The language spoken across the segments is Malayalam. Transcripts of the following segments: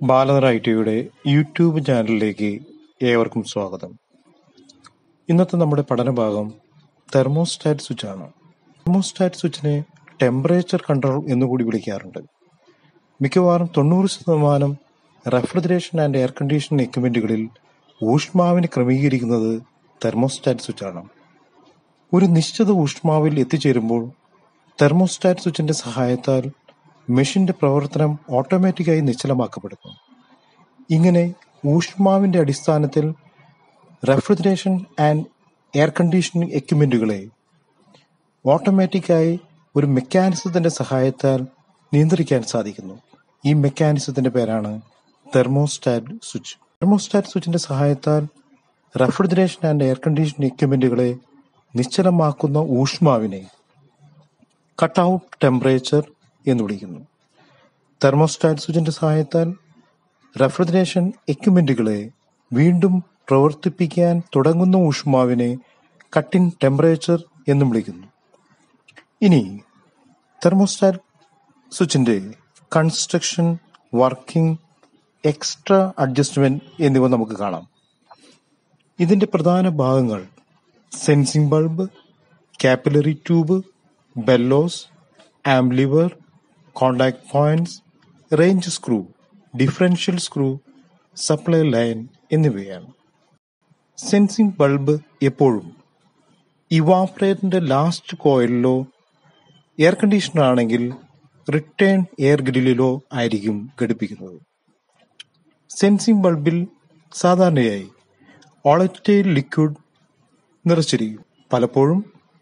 ബാലനർ ഐ ടിയുടെ യൂട്യൂബ് ചാനലിലേക്ക് ഏവർക്കും സ്വാഗതം ഇന്നത്തെ നമ്മുടെ പഠനഭാഗം തെർമോസ്റ്റാറ്റ് സ്വിച്ച് ആണ് തെർമോസ്റ്റാറ്റ് സ്വിച്ചിനെ ടെമ്പറേച്ചർ കൺട്രോൾ എന്നുകൂടി വിളിക്കാറുണ്ട് മിക്കവാറും തൊണ്ണൂറ് ശതമാനം റെഫ്രിജറേഷൻ ആൻഡ് എയർ കണ്ടീഷനിങ് എക്യുപ്മെന്റുകളിൽ ഊഷ്മാവിനെ ക്രമീകരിക്കുന്നത് തെർമോസ്റ്റാറ്റ് സ്വിച്ചാണ് ഒരു നിശ്ചിത ഊഷ്മാവിൽ എത്തിച്ചേരുമ്പോൾ തെർമോസ്റ്റാറ്റ് സ്വിച്ചിന്റെ സഹായത്താൽ മെഷീന്റെ പ്രവർത്തനം ഓട്ടോമാറ്റിക്കായി നിശ്ചലമാക്കപ്പെടുന്നു ഇങ്ങനെ ഊഷ്മാവിന്റെ അടിസ്ഥാനത്തിൽ റെഫ്രിജറേഷൻ ആൻഡ് എയർ കണ്ടീഷനിങ് എക്യുപ്മെന്റുകളെ ഓട്ടോമാറ്റിക്കായി ഒരു മെക്കാനിസത്തിന്റെ സഹായത്താൽ നിയന്ത്രിക്കാൻ സാധിക്കുന്നു ഈ മെക്കാനിസത്തിന്റെ പേരാണ് തെർമോസ്റ്റാറ്റ് സ്വിച്ച് തെർമോസ്റ്റാറ്റ് സ്വിച്ചിന്റെ സഹായത്താൽ റെഫ്രിജറേഷൻ ആൻഡ് എയർ കണ്ടീഷനിങ് എക്യുപ്മെന്റുകളെ നിശ്ചലമാക്കുന്ന ഊഷ്മാവിനെ കട്ട് ഔട്ട് ടെമ്പറേച്ചർ എന്ന് വിളിക്കുന്നു തെർമോസ്റ്റാറ്റ് സ്വിച്ചിന്റെ സഹായത്താൽ റെഫ്രിജറേഷൻ എക്യുപ്മെന്റുകളെ വീണ്ടും പ്രവർത്തിപ്പിക്കാൻ തുടങ്ങുന്ന ഊഷ്മാവിനെ കട്ടിൻ ടെമ്പറേച്ചർ എന്നും വിളിക്കുന്നു ഇനി തെർമോസ്റ്റാറ്റ് സ്വിച്ചിന്റെ കൺസ്ട്രക്ഷൻ വർക്കിംഗ് എക്സ്ട്രാ അഡ്ജസ്റ്റ്മെന്റ് എന്നിവ നമുക്ക് കാണാം ഇതിന്റെ പ്രധാന ഭാഗങ്ങൾ sensing bulb capillary tube bellows ആംബ്ലിവർ contact points range screw differential screw supply line എന്നിവയാണ് സെൻസിംഗ് ബൾബ് എപ്പോഴും ഇവാപ്പറേറ്ററിന്റെ ലാസ്റ്റ് കോയിലിലോ എയർ കണ്ടീഷണർ ആണെങ്കിൽ റിട്ടേൺ എയർ ഗ്രില്ലിലോ ആയിരിക്കും ഘടിപ്പിക്കുന്നത് സെൻസിംഗ് ബൾബിൽ സാധാരണയായി ഓളറ്റൈൽ ലിക്വിഡ് നിറച്ചിരിക്കും പലപ്പോഴും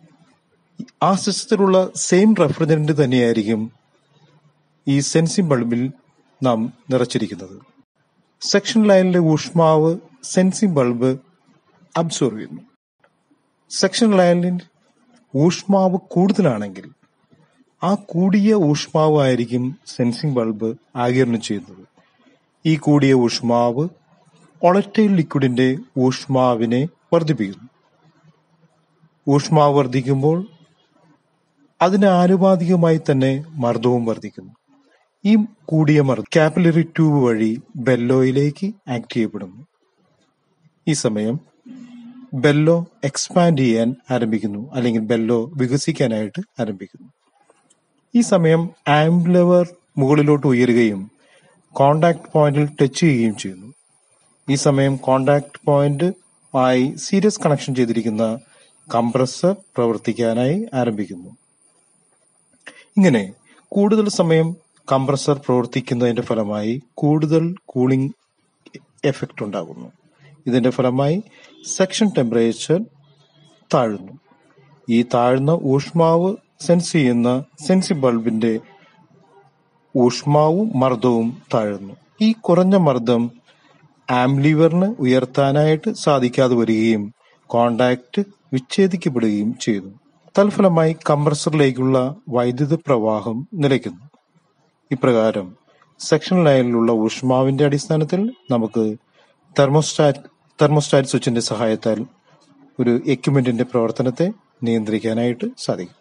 ആ സിസ്റ്റത്തിലുള്ള സെയിം റെഫ്രിജറന്റ് തന്നെയായിരിക്കും ഈ സെൻസിംഗ് ബൾബിൽ നാം നിറച്ചിരിക്കുന്നത് സെക്ഷൻ ലൈനിലെ ഊഷ്മാവ് സെൻസിംഗ് ബൾബ് അബ്സോർവ് ചെയ്യുന്നു സെക്ഷൻ ലൈനിൽ ഊഷ്മാവ് കൂടുതലാണെങ്കിൽ ആ കൂടിയ ഊഷ്മാവ് ആയിരിക്കും സെൻസിംഗ് ബൾബ് ആകിരണം ചെയ്യുന്നത് ഈ കൂടിയ ഊഷ്മാവ് ഒളറ്റൈൽ ലിക്വിഡിന്റെ ഊഷ്മാവിനെ വർദ്ധിപ്പിക്കുന്നു ഊഷ്മാവ് വർദ്ധിക്കുമ്പോൾ അതിന് ആനുപാതികമായി തന്നെ മർദ്ദവും വർദ്ധിക്കുന്നു ഈ കൂടിയ മർദ്ദം കാപ്പിലറി ട്യൂബ് വഴി ബെല്ലോയിലേക്ക് ആക്ട് ചെയ്യപ്പെടുന്നു ഈ സമയം ബെല്ലോ എക്സ്പാൻഡ് ചെയ്യാൻ ആരംഭിക്കുന്നു അല്ലെങ്കിൽ ബെല്ലോ വികസിക്കാനായിട്ട് ആരംഭിക്കുന്നു ഈ സമയം ആംബ്ലവർ മുകളിലോട്ട് ഉയരുകയും കോണ്ടാക്ട് പോയിന്റിൽ ടച്ച് ചെയ്യുകയും ചെയ്യുന്നു ഈ സമയം കോണ്ടാക്ട് പോയിന്റ് ആയി സീരിയസ് കണക്ഷൻ ചെയ്തിരിക്കുന്ന കംപ്രസർ പ്രവർത്തിക്കാനായി ആരംഭിക്കുന്നു ഇങ്ങനെ കൂടുതൽ സമയം കംപ്രസർ പ്രവർത്തിക്കുന്നതിന്റെ ഫലമായി കൂടുതൽ കൂളിംഗ് എഫക്റ്റ് ഉണ്ടാകുന്നു ഇതിന്റെ ഫലമായി സെക്ഷൻ ടെമ്പറേച്ചർ താഴുന്നു ഈ താഴ്ന്ന ഊഷ്മാവ് സെൻസ് ചെയ്യുന്ന സെൻസി ബൾബിന്റെ ഊഷ്മാവും മർദ്ദവും താഴുന്നു ഈ കുറഞ്ഞ മർദ്ദം ആംലിവറിന് ഉയർത്താനായിട്ട് സാധിക്കാതെ വരികയും കോണ്ടാക്ട് വിച്ഛേദിക്കപ്പെടുകയും ചെയ്യുന്നു തൽഫലമായി കംപ്രസറിലേക്കുള്ള വൈദ്യുത പ്രവാഹം നിലയ്ക്കുന്നു ഇപ്രകാരം സെക്ഷൻ ലൈനിലുള്ള ഊഷ്മാവിന്റെ അടിസ്ഥാനത്തിൽ നമുക്ക് തെർമോസ്റ്റാറ്റ് തെർമോസ്റ്റാറ്റ് സ്വിച്ചിന്റെ സഹായത്താൽ ഒരു എക്യുപ്മെന്റിന്റെ പ്രവർത്തനത്തെ നിയന്ത്രിക്കാനായിട്ട് സാധിക്കും